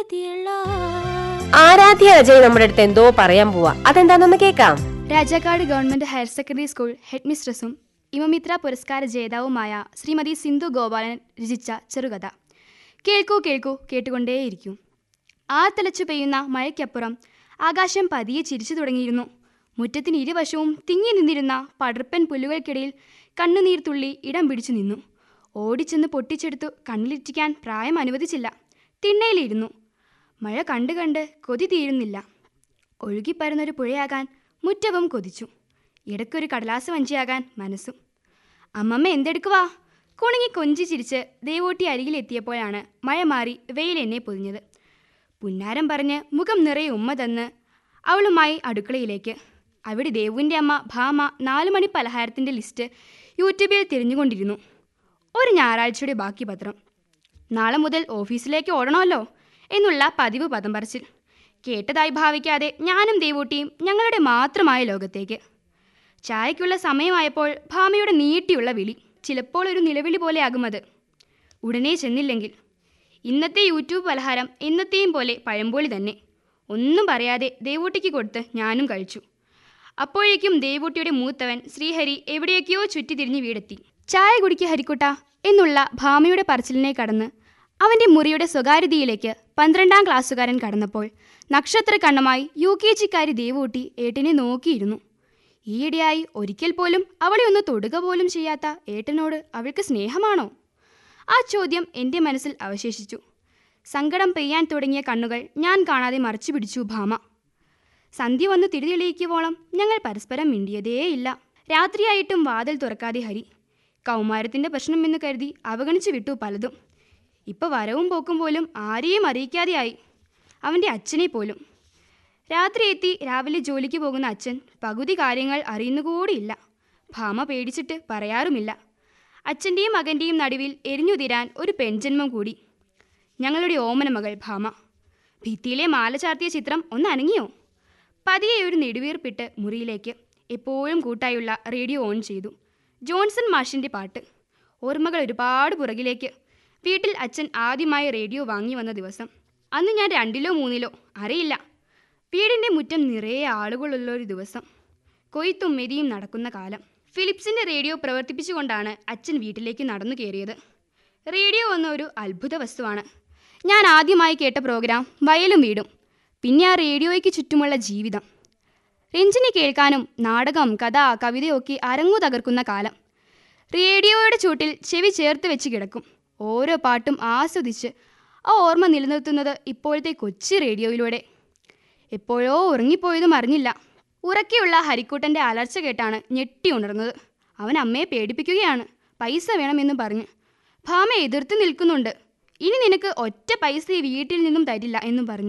ആരാധ്യ അജയ് നമ്മുടെ അടുത്ത് എന്തോ പറയാൻ പോവാ അതെന്താണെന്ന് കേക്കാം Rajakkad government higher secondary school head മിസ്ട്രസും ഇമമിത്ര പുരസ്കാര ജേതാവുമായ ശ്രീമതി സിന്ധു ഗോപാലൻ രചിച്ച ചെറുകഥ കേൾക്കൂ കേൾക്കൂ കേട്ടുകൊണ്ടേയിരിക്കും ആ തലച്ചു പെയ്യുന്ന മഴയ്ക്കപ്പുറം ആകാശം പതിയെ ചിരിച്ചു തുടങ്ങിയിരുന്നു മുറ്റത്തിന് ഇരുവശവും തിങ്ങി നിന്നിരുന്ന പടർപ്പൻ പുല്ലുകൾക്കിടയിൽ കണ്ണുനീർ തുള്ളി ഇടം പിടിച്ചു നിന്നു ഓടിച്ചെന്ന് പൊട്ടിച്ചെടുത്തു കണ്ണിലിറ്റിക്കാൻ പ്രായം അനുവദിച്ചില്ല തിണ്ണയിലിരുന്നു മഴ കണ്ടു കണ്ട് കൊതി തീരുന്നില്ല ഒഴുകിപ്പരുന്നൊരു പുഴയാകാൻ മുറ്റവും കൊതിച്ചു ഇടയ്ക്കൊരു കടലാസ് വഞ്ചിയാകാൻ മനസ്സും അമ്മമ്മ എന്തെടുക്കുവാ കുണുങ്ങി കൊഞ്ചി ചിരിച്ച് ദേവോട്ടി അരികിലെത്തിയപ്പോഴാണ് മഴ മാറി വെയിൽ എന്നെ പൊതിഞ്ഞത് പുന്നാരം പറഞ്ഞ് മുഖം നിറയെ ഉമ്മ തന്ന് അവളുമായി അടുക്കളയിലേക്ക് അവിടെ ദേവുവിൻ്റെ അമ്മ ഭാമ നാലു മണി പലഹാരത്തിൻ്റെ ലിസ്റ്റ് യൂട്യൂബിൽ തിരിഞ്ഞുകൊണ്ടിരുന്നു ഒരു ഞായറാഴ്ചയുടെ ബാക്കി പത്രം നാളെ മുതൽ ഓഫീസിലേക്ക് ഓടണമല്ലോ എന്നുള്ള പതിവ് പദം പറച്ചിൽ കേട്ടതായി ഭാവിക്കാതെ ഞാനും ദേവൂട്ടിയും ഞങ്ങളുടെ മാത്രമായ ലോകത്തേക്ക് ചായയ്ക്കുള്ള സമയമായപ്പോൾ ഭാമയുടെ നീട്ടിയുള്ള വിളി ചിലപ്പോൾ ഒരു നിലവിളി പോലെയാകും അത് ഉടനെ ചെന്നില്ലെങ്കിൽ ഇന്നത്തെ യൂട്യൂബ് പലഹാരം എന്നത്തെയും പോലെ പഴംപോളി തന്നെ ഒന്നും പറയാതെ ദേവൂട്ടിക്ക് കൊടുത്ത് ഞാനും കഴിച്ചു അപ്പോഴേക്കും ദേവൂട്ടിയുടെ മൂത്തവൻ ശ്രീഹരി എവിടെയൊക്കെയോ ചുറ്റിത്തിരിഞ്ഞ് വീടെത്തി ചായ കുടിക്കുക ഹരിക്കുട്ട എന്നുള്ള ഭാമയുടെ പറച്ചിലിനെ കടന്ന് അവൻ്റെ മുറിയുടെ സ്വകാര്യതയിലേക്ക് പന്ത്രണ്ടാം ക്ലാസ്സുകാരൻ കടന്നപ്പോൾ നക്ഷത്ര കണ്ണുമായി യു കെ ജിക്കാരി ദേവൂട്ടി ഏട്ടനെ നോക്കിയിരുന്നു ഈയിടെയായി ഒരിക്കൽ പോലും അവളെ ഒന്ന് തൊടുക പോലും ചെയ്യാത്ത ഏട്ടനോട് അവൾക്ക് സ്നേഹമാണോ ആ ചോദ്യം എൻ്റെ മനസ്സിൽ അവശേഷിച്ചു സങ്കടം പെയ്യാൻ തുടങ്ങിയ കണ്ണുകൾ ഞാൻ കാണാതെ മറച്ചു പിടിച്ചു ഭാമ സന്ധ്യ വന്ന് തിരിതെളിയിക്കുവോളം ഞങ്ങൾ പരസ്പരം മിണ്ടിയതേയില്ല രാത്രിയായിട്ടും വാതിൽ തുറക്കാതെ ഹരി കൗമാരത്തിൻ്റെ പ്രശ്നമെന്ന് കരുതി അവഗണിച്ചു വിട്ടു പലതും ഇപ്പൊ വരവും പോക്കും പോലും ആരെയും അറിയിക്കാതെയായി അവൻ്റെ അച്ഛനെ പോലും രാത്രി എത്തി രാവിലെ ജോലിക്ക് പോകുന്ന അച്ഛൻ പകുതി കാര്യങ്ങൾ അറിയുന്നുകൂടിയില്ല ഭാമ പേടിച്ചിട്ട് പറയാറുമില്ല അച്ഛൻ്റെയും മകൻ്റെയും നടുവിൽ എരിഞ്ഞുതിരാൻ ഒരു പെൺജന്മം കൂടി ഞങ്ങളുടെ ഓമന മകൾ ഭാമ ഭിത്തിയിലെ മാല ചാർത്തിയ ചിത്രം ഒന്ന് അനങ്ങിയോ പതിയെ ഒരു നെടുവീർപ്പിട്ട് മുറിയിലേക്ക് എപ്പോഴും കൂട്ടായുള്ള റേഡിയോ ഓൺ ചെയ്തു ജോൺസൺ മാഷിൻ്റെ പാട്ട് ഓർമ്മകൾ ഒരുപാട് പുറകിലേക്ക് വീട്ടിൽ അച്ഛൻ ആദ്യമായി റേഡിയോ വാങ്ങി വന്ന ദിവസം അന്ന് ഞാൻ രണ്ടിലോ മൂന്നിലോ അറിയില്ല വീടിൻ്റെ മുറ്റം നിറയെ ആളുകളുള്ള ഒരു ദിവസം കൊയ്ത്തും മെതിയും നടക്കുന്ന കാലം ഫിലിപ്സിൻ്റെ റേഡിയോ പ്രവർത്തിപ്പിച്ചുകൊണ്ടാണ് അച്ഛൻ വീട്ടിലേക്ക് നടന്നു കയറിയത് റേഡിയോ എന്ന ഒരു അത്ഭുത വസ്തുവാണ് ഞാൻ ആദ്യമായി കേട്ട പ്രോഗ്രാം വയലും വീടും പിന്നെ ആ റേഡിയോയ്ക്ക് ചുറ്റുമുള്ള ജീവിതം രഞ്ജിനി കേൾക്കാനും നാടകം കഥ കവിതയൊക്കെ അരങ്ങു തകർക്കുന്ന കാലം റേഡിയോയുടെ ചൂട്ടിൽ ചെവി ചേർത്ത് വെച്ച് കിടക്കും ഓരോ പാട്ടും ആസ്വദിച്ച് ആ ഓർമ്മ നിലനിർത്തുന്നത് ഇപ്പോഴത്തെ കൊച്ചി റേഡിയോയിലൂടെ എപ്പോഴോ ഉറങ്ങിപ്പോയതും അറിഞ്ഞില്ല ഉറക്കെയുള്ള ഹരിക്കൂട്ടൻ്റെ അലർച്ച കേട്ടാണ് ഞെട്ടി ഉണർന്നത് അവൻ അമ്മയെ പേടിപ്പിക്കുകയാണ് പൈസ വേണമെന്നും പറഞ്ഞ് ഭാമ എതിർത്ത് നിൽക്കുന്നുണ്ട് ഇനി നിനക്ക് ഒറ്റ പൈസ ഈ വീട്ടിൽ നിന്നും തരില്ല എന്നും പറഞ്ഞു